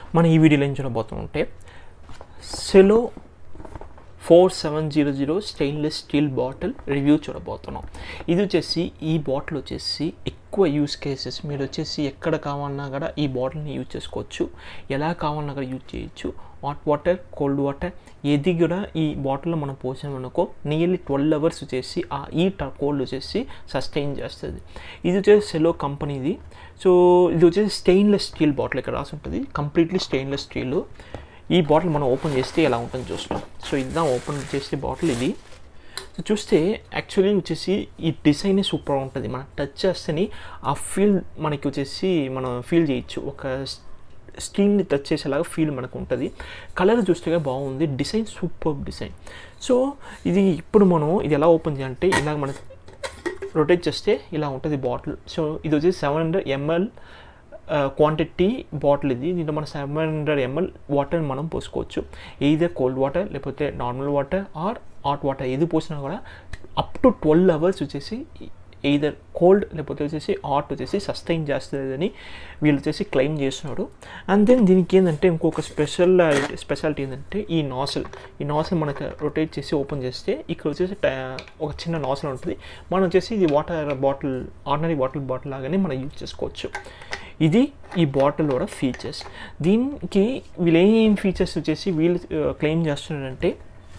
మనం ఈ వీడియోలో ఏం చూడబోతుంటే Cello four seven zero zero stainless steel bottle review చూడబోతున్నాం ఇది వచ్చేసి ఈ బాటిల్ వచ్చేసి ఎక్కువ యూస్ కేసెస్ మీరు వచ్చేసి ఎక్కడ కావాలన్నా కూడా ఈ బాటిల్ని యూజ్ చేసుకోవచ్చు ఎలా కావాలన్నా కూడా యూజ్ చేయొచ్చు హాట్ వాటర్ కోల్డ్ వాటర్ ఏది కూడా ఈ బాటిల్లో మనం పోసామనుకో నియర్లీ ట్వెల్వ్ అవర్స్ వచ్చేసి ఆ ఈ కోల్డ్ వచ్చేసి సస్టైన్ చేస్తుంది ఇది వచ్చేసి సెలో కంపెనీది సో ఇది వచ్చేసి స్టెయిన్లెస్ స్టీల్ బాటిల్ ఇక్కడ రాసి ఉంటుంది కంప్లీట్లీ స్టెయిన్లెస్ స్టీల్ ఈ బాటిల్ మనం ఓపెన్ చేస్తే ఎలా ఉంటుంది చూస్తాం సో ఇదా ఓపెన్ చేసే బాటిల్ ఇది సో చూస్తే యాక్చువల్లీ వచ్చేసి ఈ డిజైన్ సూపర్ ఉంటుంది మనం టచ్ చేస్తేనే ఆ ఫీల్ మనకి వచ్చేసి మనం ఫీల్ చేయొచ్చు ఒక స్టీల్ని టచ్ చేసేలాగా ఫీల్ మనకు ఉంటుంది కలర్ చూస్తే బాగుంది డిజైన్ సూపర్ డిజైన్ సో ఇది ఇప్పుడు మనం ఇది ఎలా ఓపెన్ చేయాలంటే ఇలాగ మనం రొటేట్ చేస్తే ఇలా ఉంటుంది బాటిల్ సో ఇది వచ్చేసి seven hundred ML quantity bottle ఇది దీంట్లో మన సెవెన్ హండ్రెడ్ ఎంఎల్ వాటర్ మనం పోసుకోవచ్చు ఏదో కోల్డ్ వాటర్ లేకపోతే normal water or hot water ఏది పోసినా కూడా అప్ టు ట్వెల్వ్ అవర్స్ వచ్చేసి ఎయిదర్ కోల్డ్ లేకపోతే వచ్చేసి హాట్ వచ్చేసి సస్టైన్ చేస్తుందని వీళ్ళు వచ్చేసి క్లెయిమ్ చేస్తున్నారు అండ్ దెన్ దీనికి ఏంటంటే ఇంకొక స్పెషల్ స్పెషాలిటీ ఏంటంటే ఈ నాసల్ ఈ నాసల్ మనకు రొటేట్ చేసి ఓపెన్ చేస్తే ఇక్కడ వచ్చేసి ఒక చిన్న నాసల్ ఉంటుంది మనం వచ్చేసి ఇది water bottle ordinary water bottle లాగానే మనం యూజ్ చేసుకోవచ్చు ఇది ఈ బాటిల్ కూడా ఫీచర్స్ దీనికి వీళ్ళు ఏం ఫీచర్స్ వచ్చేసి వీళ్ళు క్లెయిమ్ చేస్తున్నారంటే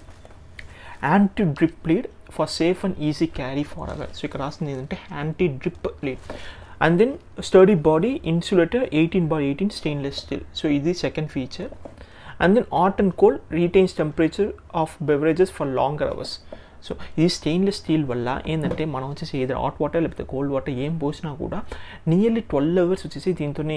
anti drip lid for safe and easy carry for hour so ఇక్కడ రాసింది ఏంటంటే anti drip lid and then sturdy body insulator eighteen by eighteen stainless steel so ఇది second feature and then hot and cold retains temperature of beverages for longer hours so ఇది stainless steel వల్ల ఏంటంటే మనం వచ్చేసి ఏదో hot water లేకపోతే cold water ఏం పోసినా కూడా నియర్లీ ట్వెల్వ్ అవర్స్ వచ్చేసి దీంతోనే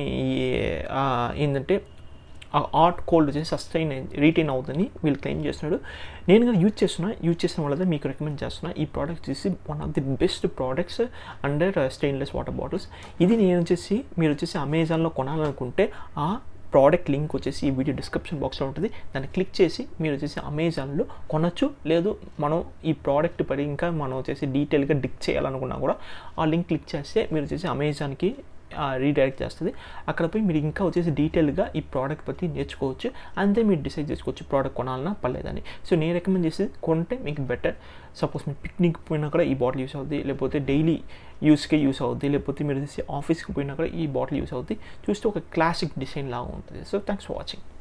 ఏంటంటే హాట్ కోల్డ్ వచ్చేసి సస్టైన్ రీటైన్ అవుతుందని వీళ్ళు క్లెయిమ్ చేస్తున్నాడు నేను కూడా యూజ్ చేస్తున్నా యూజ్ చేసిన వాళ్ళ మీకు రికమెండ్ చేస్తున్నా ఈ ప్రోడక్ట్ వచ్చేసి one of the best products under stainless water bottles ఇది నేను వచ్చేసి మీరు వచ్చేసి అమెజాన్లో కొనాలనుకుంటే ఆ ప్రోడక్ట్ లింక్ వచ్చేసి ఈ వీడియో డిస్క్రిప్షన్ బాక్స్లో ఉంటుంది దాన్ని క్లిక్ చేసి మీరు వచ్చేసి అమెజాన్లో కొనచ్చు లేదు మనం ఈ ప్రోడక్ట్ పడి ఇంకా మనం వచ్చేసి డీటెయిల్గా డిక్ చేయాలనుకున్నా కూడా ఆ లింక్ క్లిక్ చేస్తే మీరు వచ్చేసి అమెజాన్కి రీడైరెక్ట్ చేస్తుంది అక్కడ పోయి మీరు ఇంకా వచ్చేసి డీటెయిల్గా ఈ ప్రోడక్ట్ పற்றி నేర్చుకోవచ్చు అంతే మీరు డిసైడ్ చేసుకోవచ్చు ప్రోడక్ట్ కొనాలన్నా పర్లేదని సో నేను రికమెండ్ చేసేది కొంటే మీకు బెటర్ సపోజ్ మీరు పిక్నిక్ పోయినా కూడా ఈ బాటిల్ యూస్ అవుతుంది లేకపోతే డైలీ యూస్కే యూస్ అవుతుంది లేకపోతే మీరు వచ్చేసి ఆఫీస్కి పోయినా కూడా ఈ బాటిల్ యూస్ అవుతుంది చూస్తే ఒక క్లాసిక్ డిజైన్ లాగా ఉంటుంది సో థ్యాంక్స్ ఫర్ వాచింగ్